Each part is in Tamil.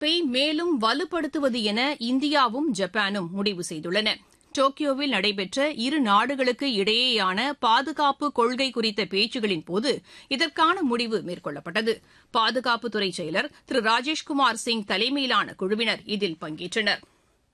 பாதுகாப்பை மேலும் வலுப்படுத்துவது என இந்தியாவும் ஜப்பானும் முடிவு செய்துள்ளன டோக்கியோவில் நடைபெற்ற இரு நாடுகளுக்கு இடையேயான பாதுகாப்பு கொள்கை குறித்த பேச்சுகளின் போது இதற்கான முடிவு மேற்கொள்ளப்பட்டது பாதுகாப்புத்துறை செயலர் திரு ராஜேஷ்குமார் சிங் தலைமையிலான குழுவினர் இதில் பங்கேற்றனர்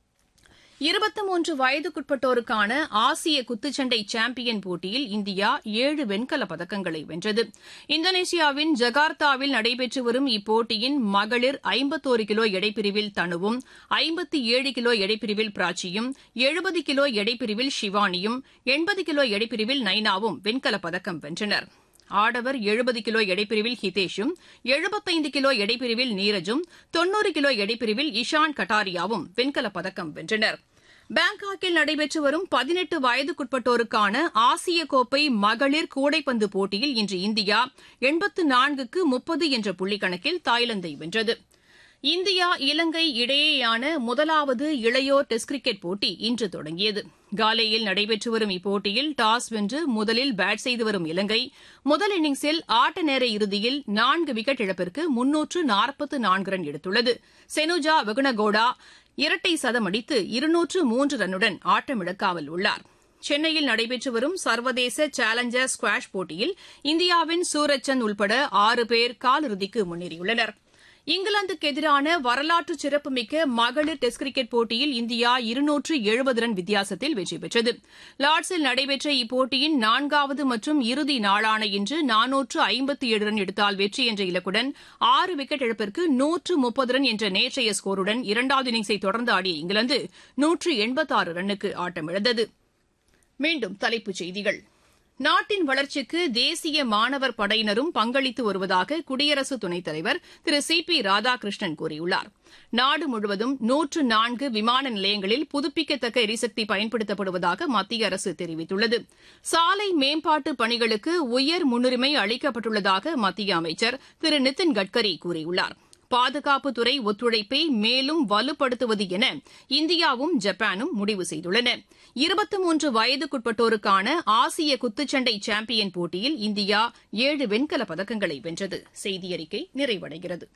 இருபத்தி மூன்று வயதுக்குட்பட்டோருக்கான ஆசிய குத்துச்சண்டை சாம்பியன் போட்டியில் இந்தியா ஏழு வெண்கலப் பதக்கங்களை வென்றது இந்தோனேஷியாவின் ஜகார்த்தாவில் நடைபெற்று வரும் இப்போட்டியின் மகளிர் ஐம்பத்தோரு கிலோ எடைப்பிரிவில் தனுவும் ஐம்பத்தி ஏழு கிலோ எடைப்பிரிவில் பிராச்சியும் எழுபது கிலோ எடைப்பிரிவில் ஷிவானியும் எண்பது கிலோ எடைப்பிரிவில் நைனாவும் வெண்கலப் பதக்கம் வென்றனர் ஆடவர் எழுபது கிலோ எடைப்பிரிவில் ஹிதேஷும் எழுபத்தைந்து கிலோ எடைப்பிரிவில் நீரஜும் தொன்னூறு கிலோ எடைப்பிரிவில் இஷான் கட்டாரியாவும் வெண்கலப் பதக்கம் வென்றனர் பாங்காக்கில் நடைபெற்று வரும் பதினெட்டு வயதுக்குட்பட்டோருக்கான ஆசிய கோப்பை மகளிர் கூடைப்பந்து போட்டியில் இன்று இந்தியா எண்பத்து நான்குக்கு முப்பது என்ற புள்ளிக்கணக்கில் தாய்லாந்தை வென்றது இந்தியா இலங்கை இடையேயான முதலாவது இளையோர் டெஸ்ட் கிரிக்கெட் போட்டி இன்று தொடங்கியது காலேயில் நடைபெற்று வரும் இப்போட்டியில் டாஸ் வென்று முதலில் பேட் செய்து வரும் இலங்கை முதல் இன்னிங்ஸில் ஆட்ட நேர இறுதியில் நான்கு விக்கெட் இழப்பிற்கு முன்னூற்று நாற்பத்து நான்கு ரன் எடுத்துள்ளது செனுஜா வெகுனகோடா இரட்டை சதம் அடித்து இருநூற்று மூன்று ரன்னுடன் ஆட்டமிழக்காமல் உள்ளார் சென்னையில் நடைபெற்று வரும் சர்வதேச சேலஞ்சர் ஸ்குவாஷ் போட்டியில் இந்தியாவின் சூரஜ் உள்பட ஆறு பேர் காலிறுதிக்கு முன்னேறியுள்ளனா் இங்கிலாந்துக்கு எதிரான வரலாற்று சிறப்புமிக்க மகளிர் டெஸ்ட் கிரிக்கெட் போட்டியில் இந்தியா இருநூற்று எழுபது ரன் வித்தியாசத்தில் வெற்றி பெற்றது லார்ட்ஸில் நடைபெற்ற இப்போட்டியின் நான்காவது மற்றும் இறுதி நாளான இன்று நானூற்று ஐம்பத்தி ஏழு ரன் எடுத்தால் வெற்றி என்ற இலக்குடன் ஆறு விக்கெட் இழப்பிற்கு நூற்று முப்பது ரன் என்ற நேற்றைய ஸ்கோருடன் இரண்டாவது இன்னிங்ஸை தொடர்ந்து ஆடிய இங்கிலாந்து நூற்று எண்பத்தாறு ரன்னுக்கு ஆட்டமிழந்தது மீண்டும் தலைப்புச் செய்திகள் நாட்டின் வளர்ச்சிக்கு தேசிய மாணவர் படையினரும் பங்களித்து வருவதாக குடியரசு துணைத் தலைவர் திரு சி பி ராதாகிருஷ்ணன் கூறியுள்ளார் நாடு முழுவதும் நூற்று நான்கு விமான நிலையங்களில் புதுப்பிக்கத்தக்க எரிசக்தி பயன்படுத்தப்படுவதாக மத்திய அரசு தெரிவித்துள்ளது சாலை மேம்பாட்டு பணிகளுக்கு உயர் முன்னுரிமை அளிக்கப்பட்டுள்ளதாக மத்திய அமைச்சர் திரு நிதின் கட்கரி கூறியுள்ளார் பாதுகாப்புத்துறை ஒத்துழைப்பை மேலும் வலுப்படுத்துவது என இந்தியாவும் ஜப்பானும் முடிவு செய்துள்ளன இருபத்தி மூன்று வயதுக்குட்பட்டோருக்கான ஆசிய குத்துச்சண்டை சாம்பியன் போட்டியில் இந்தியா ஏழு வெண்கலப் பதக்கங்களை வென்றது செய்தியறிக்கை நிறைவடைகிறது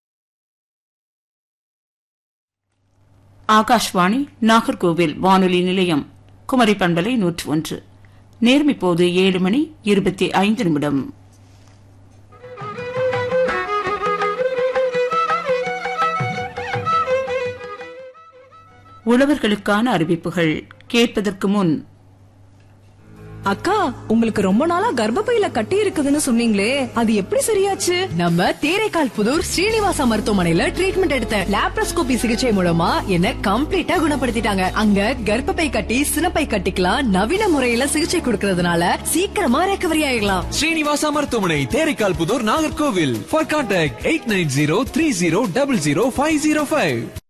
ஆகாஷ்வாணி நாகர்கோவில் வானொலி நிலையம் குமரி பண்பலை நூற்று ஒன்று நேரம் இப்போது ஏழு மணி இருபத்தி ஐந்து நிமிடம் உழவர்களுக்கான அறிவிப்புகள் கேட்பதற்கு முன் அக்கா உங்களுக்கு ரொம்ப நாளா கர்ப்பப்பையில கட்டி இருக்குதுன்னு சொன்னீங்களே அது எப்படி சரியாச்சு நம்ம தேரைக்கால் புதூர் ஸ்ரீனிவாசா மருத்துவமனையில ட்ரீட்மெண்ட் எடுத்த லாப்ரோஸ்கோபி சிகிச்சை மூலமா என்ன கம்ப்ளீட்டா குணப்படுத்திட்டாங்க அங்க கர்ப்பப்பை கட்டி சினப்பை கட்டிக்கலாம் நவீன முறையில சிகிச்சை கொடுக்கறதுனால சீக்கிரமா ரெக்கவரி ஆயிடலாம் ஸ்ரீனிவாசா மருத்துவமனை Theraikkal Pudur Nagercoil for contact eight nine zero three zero double zero five zero five